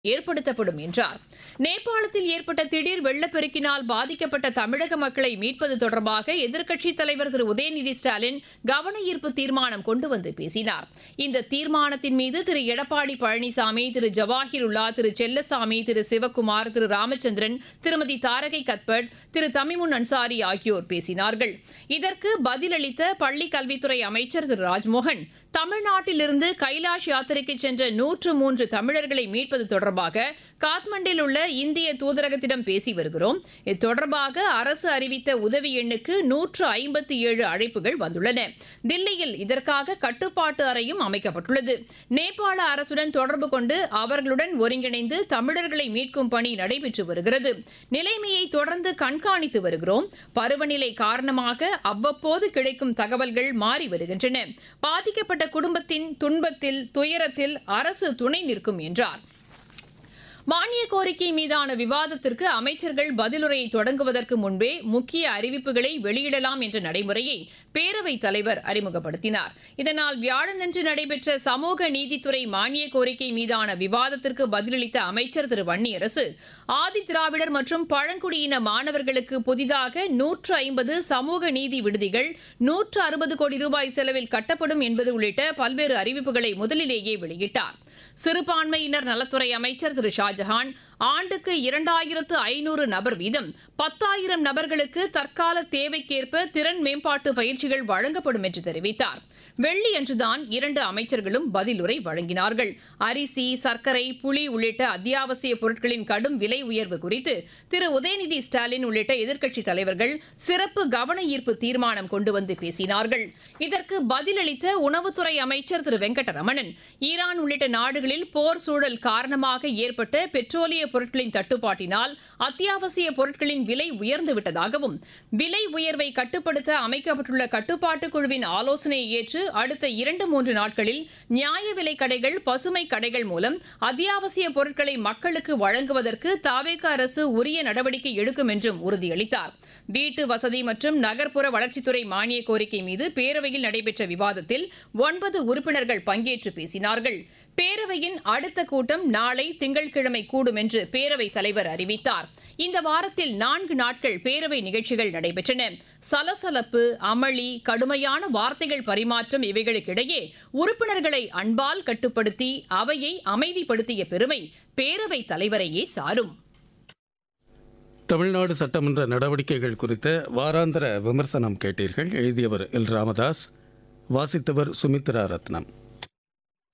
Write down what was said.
ஏற்படுத்தப்படும் என்றார் நேபாளத்தில் ஏற்பட்ட திடீர் வெள்ளப்பெருக்கினால் பாதிக்கப்பட்ட தமிழக மக்களை மீட்பது தொடர்பாக எதிர்க்கட்சித் தலைவர் திரு உதயநிதி ஸ்டாலின் கவன ஈர்ப்பு தீர்மானம் கொண்டு வந்து பேசினார் இந்த தீர்மானத்தின் மீது திரு எடப்பாடி பழனிசாமி திரு ஜவாஹிருல்லா திரு செல்லசாமி திரு சிவக்குமார் திரு ராமச்சந்திரன் திருமதி தாரகை கத்பட் திரு தமிமுன் அன்சாரி ஆகியோர் பேசினார்கள் இதற்கு பதிலளித்த பள்ளிக் கல்வித்துறை அமைச்சர் திரு ராஜ்மோகன் தமிழ்நாட்டிலிருந்து கைலாஷ் யாத்திரைக்கு சென்ற நூற்று மூன்று தமிழர்களை மீட்பது தொடர்பாக காத்மண்டில் உள்ள இந்திய தூதரகத்திடம் பேசி வருகிறோம் இது தொடர்பாக அரசு அறிவித்த உதவி எண்ணுக்கு நூற்று ஐம்பத்தி ஏழு அழைப்புகள் வந்துள்ளன தில்லியில் இதற்காக கட்டுப்பாட்டு அறையும் அமைக்கப்பட்டுள்ளது நேபாள அரசுடன் தொடர்பு கொண்டு அவர்களுடன் ஒருங்கிணைந்து தமிழர்களை மீட்கும் பணி நடைபெற்று வருகிறது நிலைமையை தொடர்ந்து கண்காணித்து வருகிறோம் பருவநிலை காரணமாக அவ்வப்போது கிடைக்கும் தகவல்கள் மாறி வருகின்றன பாதிக்கப்பட்ட குடும்பத்தின் துன்பத்தில் துயரத்தில் அரசு துணை நிற்கும் என்றார் மானிய கோரிக்கை மீதான விவாதத்திற்கு அமைச்சர்கள் பதிலுரையை தொடங்குவதற்கு முன்பே முக்கிய அறிவிப்புகளை வெளியிடலாம் என்ற நடைமுறையை பேரவைத் தலைவர் அறிமுகப்படுத்தினார் இதனால் வியாழனன்று நடைபெற்ற சமூக நீதித்துறை மானிய கோரிக்கை மீதான விவாதத்திற்கு பதிலளித்த அமைச்சர் திரு வன்னியரசு ஆதி திராவிடர் மற்றும் பழங்குடியின மாணவர்களுக்கு புதிதாக நூற்று ஐம்பது சமூக நீதி விடுதிகள் நூற்று அறுபது கோடி ரூபாய் செலவில் கட்டப்படும் என்பது உள்ளிட்ட பல்வேறு அறிவிப்புகளை முதலிலேயே வெளியிட்டார் சிறுபான்மையினர் நலத்துறை அமைச்சர் திரு ஷாஜஹான் ஆண்டுக்கு இரண்டாயிரத்து ஐநூறு நபர் வீதம் பத்தாயிரம் நபர்களுக்கு தற்கால தேவைக்கேற்ப திறன் மேம்பாட்டு பயிற்சிகள் வழங்கப்படும் என்று தெரிவித்தார் வெள்ளியன்றுதான் இரண்டு அமைச்சர்களும் பதிலுரை வழங்கினார்கள் அரிசி சர்க்கரை புளி உள்ளிட்ட அத்தியாவசிய பொருட்களின் கடும் விலை உயர்வு குறித்து திரு உதயநிதி ஸ்டாலின் உள்ளிட்ட எதிர்க்கட்சித் தலைவர்கள் சிறப்பு கவன ஈர்ப்பு தீர்மானம் கொண்டு வந்து பேசினார்கள் இதற்கு பதிலளித்த உணவுத்துறை அமைச்சர் திரு வெங்கடரமணன் ஈரான் உள்ளிட்ட நாடுகளில் போர் சூழல் காரணமாக ஏற்பட்ட பெட்ரோலிய பொருட்களின் தட்டுப்பாட்டினால் அத்தியாவசிய பொருட்களின் விலை உயர்ந்து விட்டதாகவும் விலை உயர்வை கட்டுப்படுத்த அமைக்கப்பட்டுள்ள கட்டுப்பாட்டு குழுவின் ஆலோசனையை ஏற்று அடுத்த இரண்டு மூன்று நாட்களில் நியாய விலை கடைகள் பசுமை கடைகள் மூலம் அத்தியாவசிய பொருட்களை மக்களுக்கு வழங்குவதற்கு தாவேக அரசு உரிய நடவடிக்கை எடுக்கும் என்றும் உறுதியளித்தார் வீட்டு வசதி மற்றும் நகர்ப்புற வளர்ச்சித்துறை மானிய கோரிக்கை மீது பேரவையில் நடைபெற்ற விவாதத்தில் ஒன்பது உறுப்பினர்கள் பங்கேற்று பேசினார்கள் பேரவையின் அடுத்த கூட்டம் நாளை திங்கட்கிழமை கூடும் என்று பேரவைத் தலைவர் அறிவித்தார் இந்த வாரத்தில் நான்கு நாட்கள் பேரவை நிகழ்ச்சிகள் நடைபெற்றன சலசலப்பு அமளி கடுமையான வார்த்தைகள் பரிமாற்றம் இவைகளுக்கிடையே உறுப்பினர்களை அன்பால் கட்டுப்படுத்தி அவையை அமைதிப்படுத்திய பெருமை பேரவைத் தலைவரையே சாரும் தமிழ்நாடு சட்டமன்ற நடவடிக்கைகள் குறித்த வாராந்திர விமர்சனம் கேட்டீர்கள் எழுதியவர் எல் ராமதாஸ் வாசித்தவர் சுமித்ரா ரத்னம்